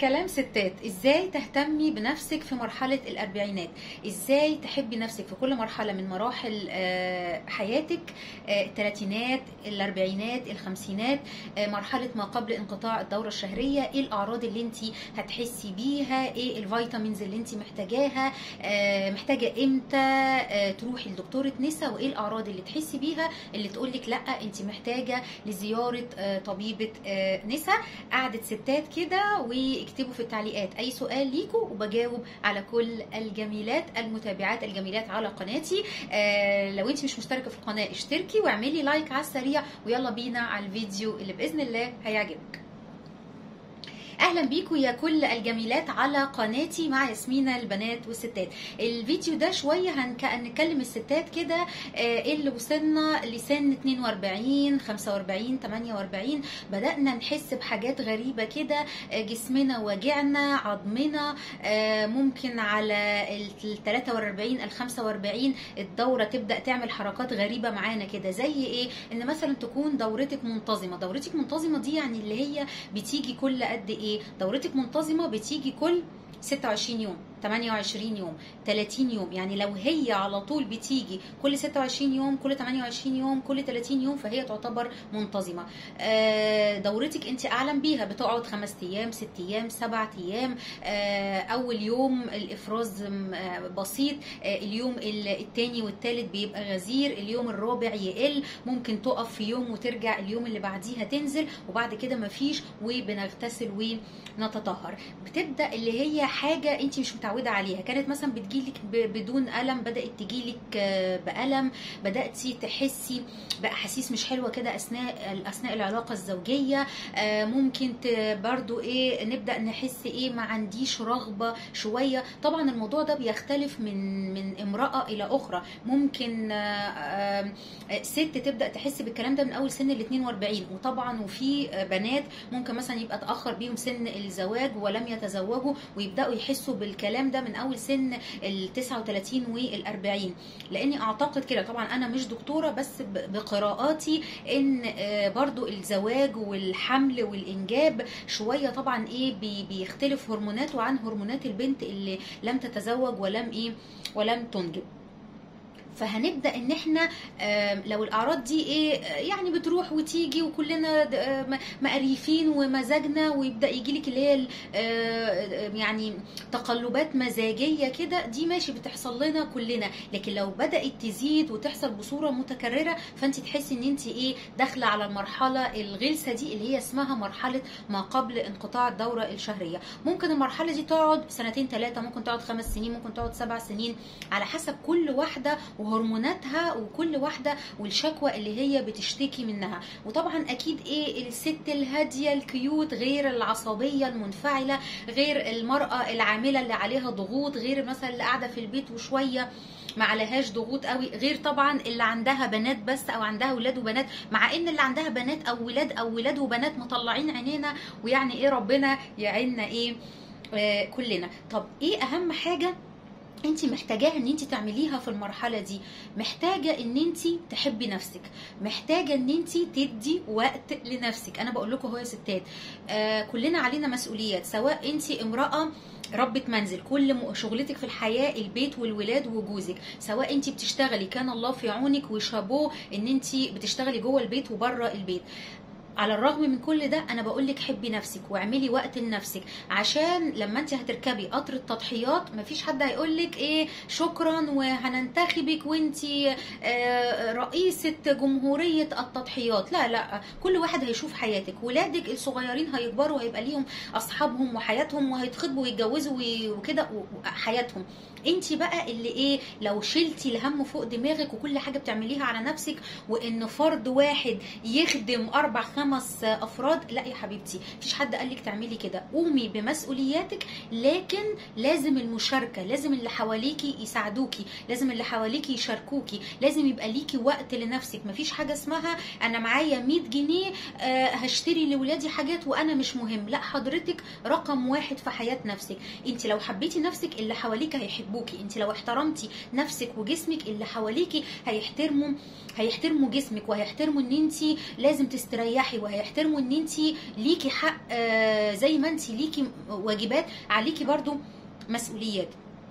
كلام ستات ازاي تهتمي بنفسك في مرحلة الاربعينات ازاي تحبي نفسك في كل مرحلة من مراحل آه، حياتك آه، الثلاثينات الاربعينات الخمسينات آه، مرحلة ما قبل انقطاع الدورة الشهرية ايه الاعراض اللي انت هتحسي بيها ايه الفيتامينز اللي انت محتاجاها آه، محتاجة امتى آه، تروحي لدكتورة نساء وايه الاعراض اللي تحسي بيها اللي تقولك لا انت محتاجة لزيارة آه، طبيبة آه، نساء قعدة ستات كده واكتبوا في التعليقات اي سؤال ليكوا وبجاوب على كل الجميلات المتابعات الجميلات على قناتي آه لو انت مش مشتركه في القناه اشتركي واعملي لايك على السريع ويلا بينا على الفيديو اللي باذن الله هيعجبك اهلا بيكم يا كل الجميلات على قناتي مع ياسمينة البنات والستات الفيديو ده شوية هنك- هنتكلم الستات كده آه، اللي وصلنا لسن 42 45 48 بدأنا نحس بحاجات غريبة كده آه، جسمنا واجعنا عظمنا آه، ممكن على ال 43 ال 45 الدورة تبدأ تعمل حركات غريبة معانا كده زي ايه ان مثلا تكون دورتك منتظمة دورتك منتظمة دي يعني اللي هي بتيجي كل قد ايه دورتك منتظمه بتيجي كل 26 يوم 28 يوم 30 يوم يعني لو هي على طول بتيجي كل 26 يوم كل 28 يوم كل 30 يوم فهي تعتبر منتظمه آه، دورتك انت اعلم بيها بتقعد خمس ايام ست ايام سبعة ايام آه، اول يوم الافراز م- آه، بسيط آه، اليوم ال- التاني والتالت بيبقى غزير اليوم الرابع يقل ممكن تقف في يوم وترجع اليوم اللي بعديها تنزل وبعد كده مفيش وبنغتسل ونتطهر بتبدا اللي هي حاجه انت مش متعوده عليها كانت مثلا بتجيلك ب- بدون الم بدات تجيلك آه، بالم بداتي تحسي باحاسيس مش حلوه كده اثناء اثناء العلاقه الزوجيه آه، ممكن ت- برضو ايه نبدا نحس ايه ما عنديش رغبه شويه طبعا الموضوع ده بيختلف من من امراه الى اخرى ممكن آه، آه، ست تبدا تحس بالكلام ده من اول سن ال 42 وطبعا وفي بنات ممكن مثلا يبقى تاخر بيهم سن الزواج ولم يتزوجوا ويبداوا يحسوا بالكلام ده من اول سن ال 39 وال 40 لاني اعتقد كده طبعا انا مش دكتوره بس ب- بقراءاتي ان آه، برضو الزواج والحمل والانجاب شويه طبعا ايه بي- بيختلف هرموناته عن هرمونات البنت اللي لم تتزوج ولم ايه ولم تنجب فهنبدا ان احنا آم، لو الاعراض دي ايه آه، يعني بتروح وتيجي وكلنا د- آه، م- مقريفين ومزاجنا ويبدا يجي لك اللي هي ال- آه، يعني تقلبات مزاجيه كده دي ماشي بتحصل لنا كلنا لكن لو بدات تزيد وتحصل بصوره متكرره فانت تحسي ان انت ايه داخله على المرحله الغلسه دي اللي هي اسمها مرحله ما قبل انقطاع الدوره الشهريه ممكن المرحله دي تقعد سنتين ثلاثه ممكن تقعد خمس سنين ممكن تقعد سبع سنين على حسب كل واحده وهرموناتها وكل واحده والشكوى اللي هي بتشتكي منها وطبعا اكيد ايه الست الهاديه الكيوت غير العصبيه المنفعله غير المراه العامله اللي عليها ضغوط غير مثلا اللي قاعده في البيت وشويه ما عليهاش ضغوط قوي غير طبعا اللي عندها بنات بس او عندها ولاد وبنات مع ان اللي عندها بنات او ولاد او ولاد وبنات مطلعين عينينا ويعني ايه ربنا يعيننا ايه آه كلنا طب ايه اهم حاجه انت محتاجاها ان انت تعمليها في المرحله دي محتاجه ان انت تحبي نفسك محتاجه ان انت تدي وقت لنفسك انا بقول لكم هو يا ستات آه كلنا علينا مسؤوليات سواء انت امراه ربة منزل كل م- شغلتك في الحياة البيت والولاد وجوزك سواء انت بتشتغلي كان الله في عونك وشابوه ان انت بتشتغلي جوه البيت وبره البيت على الرغم من كل ده انا بقول لك حبي نفسك واعملي وقت لنفسك عشان لما انت هتركبي قطر التضحيات مفيش حد هيقول لك ايه شكرا وهننتخبك وانت آه، رئيسة جمهورية التضحيات لا لا كل واحد هيشوف حياتك ولادك الصغيرين هيكبروا هيبقى ليهم اصحابهم وحياتهم وهيتخطبوا ويتجوزوا وي- وكده وحياتهم انت بقى اللي ايه لو شلتي الهم فوق دماغك وكل حاجه بتعمليها على نفسك وان فرد واحد يخدم اربع خمس افراد لا يا حبيبتي مفيش حد قالك تعملي كده قومي بمسؤولياتك لكن لازم المشاركه لازم اللي حواليكي يساعدوكي لازم اللي حواليكي يشاركوكي لازم يبقى ليكي وقت لنفسك مفيش حاجه اسمها انا معايا 100 جنيه آه، هشتري لولادي حاجات وانا مش مهم لا حضرتك رقم واحد في حياه نفسك انت لو حبيتي نفسك اللي حواليك هيحبوكي انت لو احترمتي نفسك وجسمك اللي حواليكي هيحترموا هيحترموا جسمك وهيحترموا ان انت لازم تستريحي صحي وهيحترموا ان انت ليكي حق آه، زي ما انت ليكي واجبات عليكي برضو مسؤوليات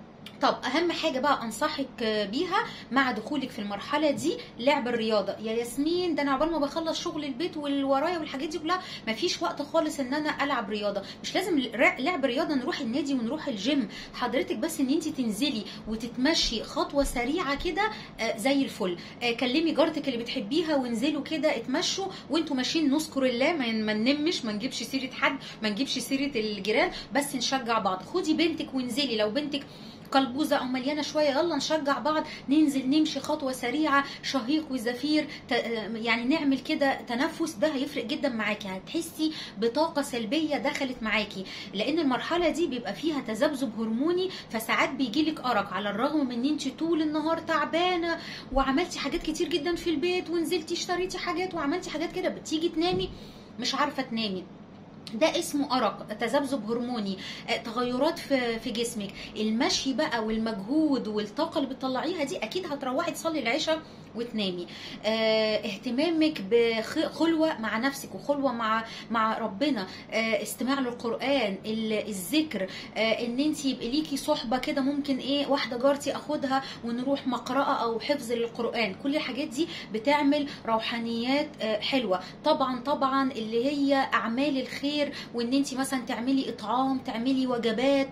طب اهم حاجه بقى انصحك بيها مع دخولك في المرحله دي لعب الرياضه يا ياسمين ده انا عقبال ما بخلص شغل البيت والورايا والحاجات دي كلها مفيش وقت خالص ان انا العب رياضه مش لازم لعب رياضه نروح النادي ونروح الجيم حضرتك بس ان انت تنزلي وتتمشي خطوه سريعه كده آه، زي الفل آه، كلمي جارتك اللي بتحبيها وانزلوا كده اتمشوا وانتوا ماشيين نذكر الله ما ما ننمش ما نجيبش سيره حد ما نجيبش سيره الجيران بس نشجع بعض خدي بنتك وانزلي لو بنتك قلبوزه او مليانه شويه يلا نشجع بعض ننزل نمشي خطوه سريعه شهيق وزفير ت- يعني نعمل كده تنفس ده هيفرق جدا معاكي هتحسي بطاقه سلبيه دخلت معاكي لان المرحله دي بيبقى فيها تذبذب هرموني فساعات بيجيلك ارق على الرغم من ان انت طول النهار تعبانه وعملتي حاجات كتير جدا في البيت ونزلتي اشتريتي حاجات وعملتي حاجات كده بتيجي تنامي مش عارفه تنامي ده اسمه ارق تذبذب هرموني آه، تغيرات في في جسمك المشي بقى والمجهود والطاقه اللي بتطلعيها دي اكيد هتروحي تصلي العشاء وتنامي آه، اهتمامك بخلوه مع نفسك وخلوه مع مع ربنا آه، استماع للقران ال- الذكر آه، ان انت يبقى ليكي صحبه كده ممكن ايه واحده جارتي اخدها ونروح مقرأه او حفظ للقران كل الحاجات دي بتعمل روحانيات آه، حلوه طبعا طبعا اللي هي اعمال الخير وان انت مثلا تعملي اطعام تعملي وجبات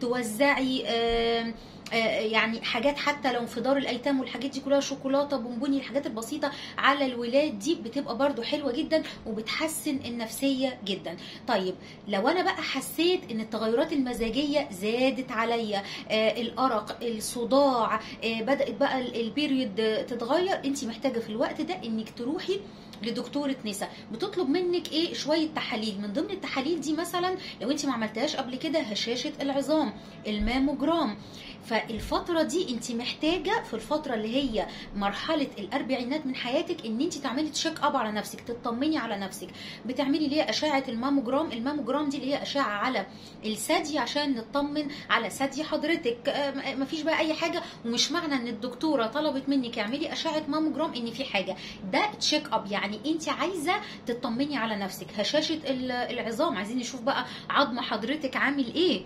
توزعي آم، آه، يعني حاجات حتى لو في دار الايتام والحاجات دي كلها شوكولاته بونبوني الحاجات البسيطه على الولاد دي بتبقى برضو حلوه جدا وبتحسن النفسيه جدا طيب لو انا بقى حسيت ان التغيرات المزاجيه زادت عليا آه الارق الصداع آه بدات بقى ال- البيريود آه، تتغير انت محتاجه في الوقت ده انك تروحي لدكتوره نساء بتطلب منك ايه شويه تحاليل من ضمن التحاليل دي مثلا لو انت ما عملتهاش قبل كده هشاشه العظام الماموجرام فالفترة دي انت محتاجة في الفترة اللي هي مرحلة الاربعينات من حياتك ان انت تعملي تشيك اب على نفسك تطمني على نفسك بتعملي ليه اشعة الماموجرام الماموجرام دي اللي هي اشعة على الثدي عشان نطمن على ثدي حضرتك آه، مفيش بقى اي حاجة ومش معنى ان الدكتورة طلبت منك اعملي اشعة ماموجرام ان في حاجة ده تشيك اب يعني انت عايزة تطمني على نفسك هشاشة ال- العظام عايزين نشوف بقى عظم حضرتك عامل ايه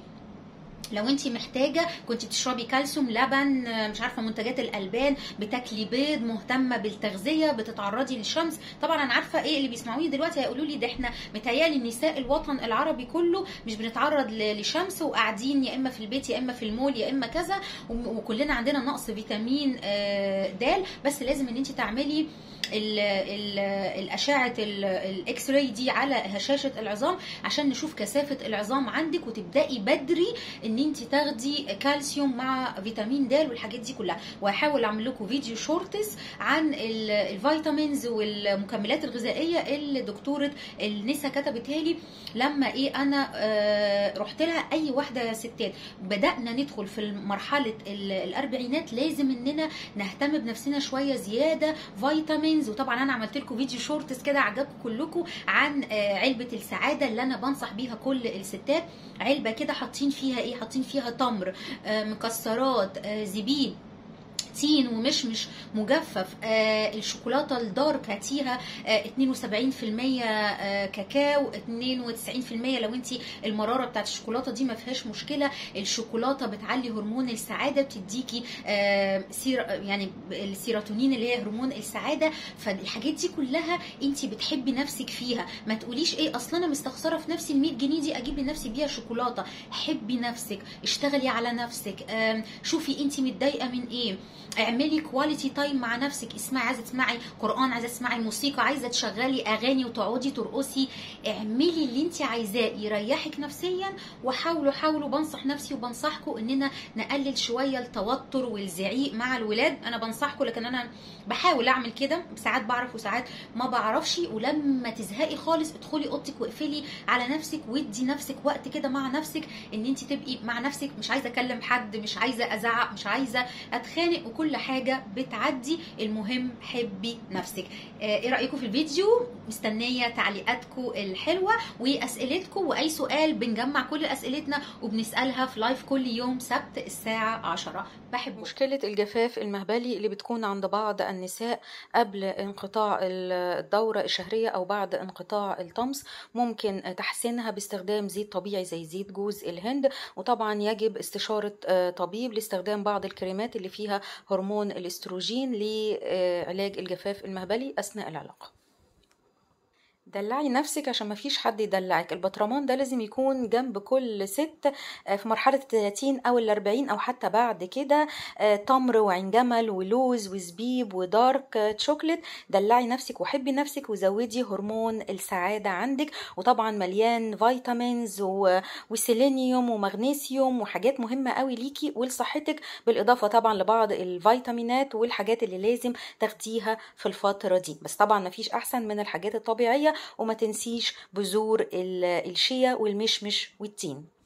لو انت محتاجه كنت بتشربي كالسيوم لبن آه، مش عارفه منتجات الالبان بتاكلي بيض مهتمه بالتغذيه بتتعرضي للشمس طبعا انا عارفه ايه اللي بيسمعوني دلوقتي هيقولوا لي ده احنا متهيالي نساء الوطن العربي كله مش بنتعرض ل- لشمس وقاعدين يا اما في البيت يا اما في المول يا اما كذا وم- وكلنا عندنا نقص فيتامين آه، د بس لازم ان انت تعملي ال- ال- الاشعه ال- الاكس راي دي على هشاشه العظام عشان نشوف كثافه العظام عندك وتبداي بدري ان انت تاخدي كالسيوم مع فيتامين د والحاجات دي كلها وهحاول اعمل لكم فيديو شورتس عن ال- الفيتامينز والمكملات الغذائيه اللي دكتوره النسا كتبتها لي لما ايه انا آه، رحت لها اي واحده يا ستات بدانا ندخل في مرحله ال- الاربعينات لازم اننا نهتم بنفسنا شويه زياده فيتامينز وطبعا انا عملت لكم فيديو شورتس كده عجبكم كلكم عن آه، علبه السعاده اللي انا بنصح بيها كل الستات علبه كده حاطين فيها ايه حاطين فيها تمر آه، مكسرات آه، زبيب تين ومشمش مجفف آه الشوكولاته الدارك هاتيها آه 72% آه كاكاو 92% لو انت المراره بتاعت الشوكولاته دي ما فيهاش مشكله الشوكولاته بتعلي هرمون السعاده بتديكي آه سير يعني السيروتونين اللي هي هرمون السعاده فالحاجات دي كلها انت بتحبي نفسك فيها ما تقوليش ايه اصل انا مستخسره في نفسي ال 100 جنيه دي اجيب لنفسي بيها شوكولاته حبي نفسك اشتغلي على نفسك آم، شوفي انت متضايقه من ايه اعملي كواليتي تايم مع نفسك اسمعي عايزه تسمعي قران عايزه تسمعي موسيقى عايزه تشغلي اغاني وتقعدي ترقصي اعملي اللي انت عايزاه يريحك نفسيا وحاولوا حاولوا بنصح نفسي وبنصحكم اننا نقلل شويه التوتر والزعيق مع الولاد انا بنصحكم لكن انا بحاول اعمل كده ساعات بعرف وساعات ما بعرفش ولما تزهقي خالص ادخلي اوضتك واقفلي على نفسك وادي نفسك وقت كده مع نفسك ان انت تبقي مع نفسك مش عايزه اكلم حد مش عايزه ازعق مش عايزه اتخانق وكل حاجه بتعدي المهم حبي نفسك آه، ايه رايكم في الفيديو مستنيه تعليقاتكم الحلوه واسئلتكم واي سؤال بنجمع كل اسئلتنا وبنسالها في لايف كل يوم سبت الساعه 10 بحب مشكلة الجفاف المهبلي اللي بتكون عند بعض النساء قبل انقطاع الدورة الشهرية أو بعد انقطاع الطمس ممكن تحسينها باستخدام زيت طبيعي زي زيت جوز الهند وطبعا يجب استشارة آه، طبيب لاستخدام بعض الكريمات اللي فيها هرمون الاستروجين لعلاج الجفاف المهبلي أثناء العلاقة دلعي نفسك عشان مفيش حد يدلعك البطرمان ده لازم يكون جنب كل ست آه، في مرحلة التلاتين أو الأربعين أو حتى بعد كده آه، تمر وعين جمل ولوز وزبيب ودارك آه، تشوكلت دلعي نفسك وحبي نفسك وزودي هرمون السعادة عندك وطبعا مليان فيتامينز و- وسيلينيوم ومغنيسيوم وحاجات مهمة قوي ليكي ولصحتك بالإضافة طبعا لبعض الفيتامينات والحاجات اللي لازم تاخديها في الفترة دي بس طبعا مفيش أحسن من الحاجات الطبيعية وما تنسيش بذور ال- الشيا والمشمش والتين